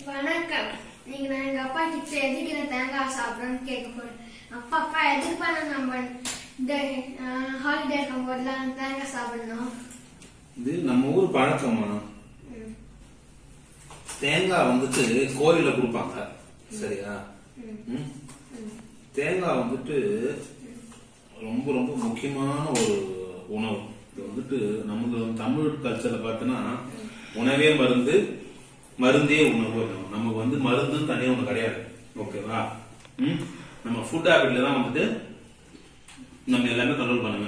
வணக்கம் நீங்க நான் எங்க அப்பா கிட்ட எதுக்கு நான் தேங்காய் சாப்பிடணும்னு கேட்க போறேன் அப்பா அப்பா எதுக்குப்பா நான் நம்ம ஹாலிடே இருக்கும் போதெல்லாம் தேங்காய் சாப்பிடணும் இது நம்ம ஊர் பழக்கமா ம், தேங்காய் வந்துட்டு கோயில்ல கொடுப்பாங்க சரியா ம், ம்? ம். தேங்காய் வந்துட்டு ரொம்ப ரொம்ப முக்கியமான ஒரு உணவு இது வந்துட்டு நமக்கு தமிழ் கல்ச்சர்ல பார்த்தோன்னா உணவே மருந்து மருந்தே உணவு அப்படின்னும். நமக்கு வந்து மருந்து தனியா ஒண்ணு கிடையாது ஓகேவா ம்? நம்ம ஃபுட் ஹேபிட்ல தான் வந்துட்டு நம்ம எல்லாமே கண்ட்ரோல் பண்ணுங்க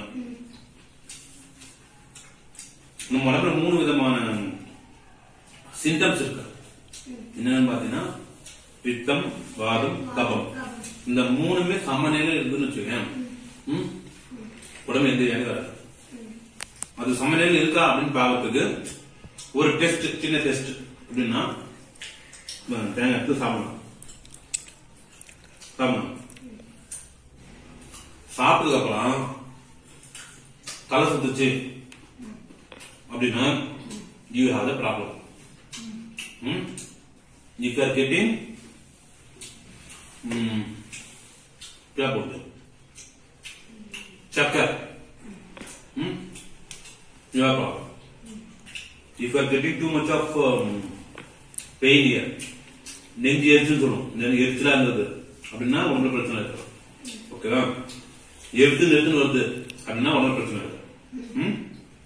நம்ம உடம்புல மூணு விதமான சிம்டம்ஸ் இருக்கு என்னன்னு பாத்தீங்கன்னா பித்தம் வாதம் கபம் இந்த மூணுமே சமநிலையில இருக்குன்னு வச்சுக்கேன் ம்? உடம்பு எந்த வியாதி வராது அது சமநிலையில் இருக்கா அப்படின்னு பார்க்கறதுக்கு ஒரு டெஸ்ட் சின்ன டெஸ்ட் எப்படின்னா பாருங்க, தேங்காய் எடுத்து சாப்பிடலாம் சாப்பிடலாம் சாப்பிட்டதுக்கு அப்புறம் தலை சுத்துச்சு அப்படின்னா you have the problem if are getting क्या बोलते हैं चक्कर hmm? you have problem if you are getting too much of um, pain here நெஞ்சு எரிச்சுன்னு சொல்லுவோம் நெஞ்சு எரிச்சலா இருந்தது அப்படின்னா ஒன்றும் பிரச்சனை இருக்கு ஓகேவா எடுத்து நிறுத்துன்னு வருது அப்படின்னா ஒன்றும் பிரச்சனை இருக்கு ம்?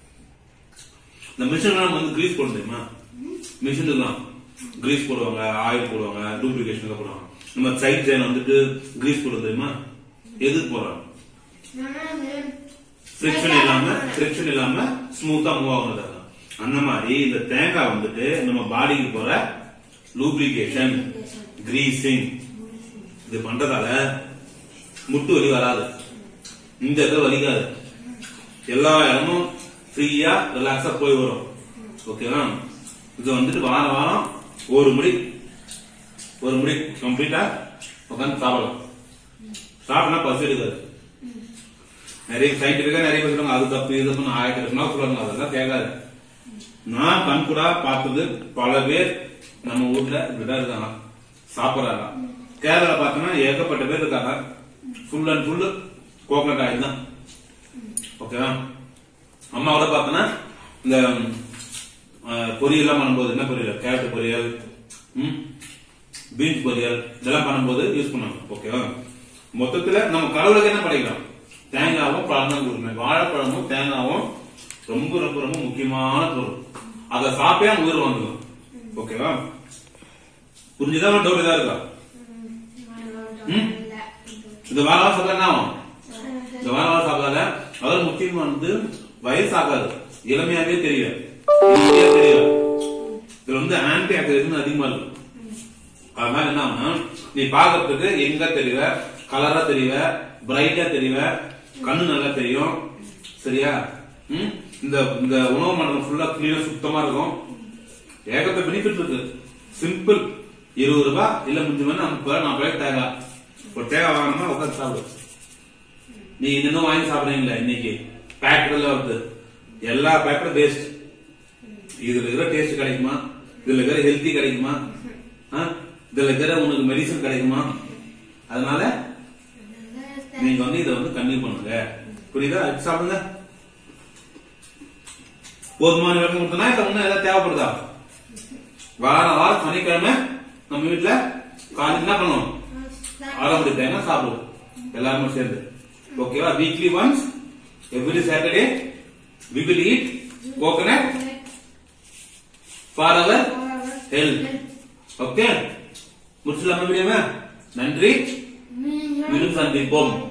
இந்த மிஷின் வந்து கிரீஸ் போட தெரியுமா மிஷினுக்குலாம் கிரீஸ் போடுவாங்க ஆயில் போடுவாங்க டூப்ளிகேஷன் போடுவாங்க நம்ம சைட் ஜெயின் வந்துட்டு கிரீஸ் போடுறது தெரியுமா எதுக்கு போடுறாங்க ஆனா அது ஃபிரிக்ஷன் இல்லாம ஃபிரிக்ஷன் இல்லாம ஸ்மூத்தா மூவ் ஆகுறது அந்த மாதிரி இந்த தேங்காய் வந்துட்டு நம்ம பாடிக்கு போற லூப்ளிகேஷன் கிரீசிங் இது பண்றதால முட்டு வலி வராது இந்த இடத்துல வலிக்காது எல்லா இடமும் ஃப்ரீயா ரிலாக்ஸா போய் வரும் ஓகேவா இது வந்துட்டு வாரம் வாரம் ஒரு முடி ஒரு முடி கம்ப்ளீட்டா உட்காந்து சாப்பிடலாம் சாப்பிட்டா பசி எடுக்காது நிறைய சயின்டிபிக்கா நிறைய பேர் சொல்லுவாங்க அது தப்பு இது தப்பு ஆயிரத்தி இருக்குன்னா சொல்லுவாங்க அதெல்லாம் கேட்காது நான் கண்கூடா பார்த்தது பல பேர் நம்ம ஊர்ல இப்படிதான் இருக்காங்க சாப்பிடறாங்க கேரளா பார்த்தோம்னா ஏகப்பட்ட பேர் இருக்காங்க full and full coconut oil தான் ஓகேவா அம்மா கூட பார்த்தோன்னா இந்த அஹ், பொரியல்லாம் பண்ணும்போது என்ன பொரியல் கேரட் பொரியல் பீன்ஸ் பொரியல் இதெல்லாம் பண்ணும்போது யூஸ் பண்ணுவாங்க ஓகேவா மொத்தத்துல நம்ம கடவுளுக்கு என்ன படைக்கலாம் தேங்காவும் பழம் தான் கொடுக்கணும் வாழைப்பழமும் தேங்காவும் ரொம்ப ரொம்ப ரொம்ப முக்கியமான பொருள் அதை சாப்பிட்டே அவங்க உயிர் வந்துடும் ஓகேவா புரிஞ்சுதா டவுட் ஏதாவது இருக்கா ம்? இந்த வாழை சாப்பிட்டா என்ன ஆகும் இந்த வாழை சாப்பிடாத அதாவது முக்கியமா வந்து வயசாகாது இளமையாவே தெரியும் ஈஸியா தெரியும் இதுல வந்து ஆன்டி ஆக்சிடென்ட் அதிகமா இருக்கு அதனால என்ன ஆகும்னா, நீ பாக்குறதுக்கு எங்க தெரிவ கலரா தெரிவ பிரைட்டா தெரிவ கண்ணு நல்லா தெரியும் சரியா ம்? இந்த இந்த உணவு மண்டலம் ஃபுல்லா கிளீனா சுத்தமா இருக்கும் ஏகப்பட்ட பெனிஃபிட் இருக்கு சிம்பிள் இருபது ரூபாய் இல்ல முடிஞ்ச மாதிரி நமக்கு ரூபாய் நாற்பது ரூபாய்க்கு தேங்காய் ஒரு தேங்காய் வாங்கணுமா உட்காந்து சாப்பிடு நீ இன்னும் வாங்கி சாப்பிடுறீங்களா இன்னைக்கு பேக்கெட்ல வருது எல்லா பேக்கெட்டும் வேஸ்ட் இதுல இருக்கிற டேஸ்ட் கிடைக்குமா இதுல இருக்கிற ஹெல்த்தி கிடைக்குமா ஆ? இதுல இருக்கிற உனக்கு மெடிசன் கிடைக்குமா அதனால நீங்க வந்து இதை வந்து கன்டினியூ பண்ணுங்க புரியுதா இது சாப்பிடுங்க போதுமான விளக்கம் கொடுத்தனா இல்ல இன்னும் ஏதாவது தேவைப்படுதா வாரம் வாரம் சனிக்கிழமை நம்ம வீட்டுல காலையில் என்ன பண்ணுவோம் ஆரம்பி தேங்காய் சாப்பிடுவோம் எல்லாருமே சேர்ந்து ஓகேவா weekly once every Saturday we will eat coconut for our health okay முடிச்சலாமா வீடியோவை நன்றி மீண்டும் சந்திப்போம்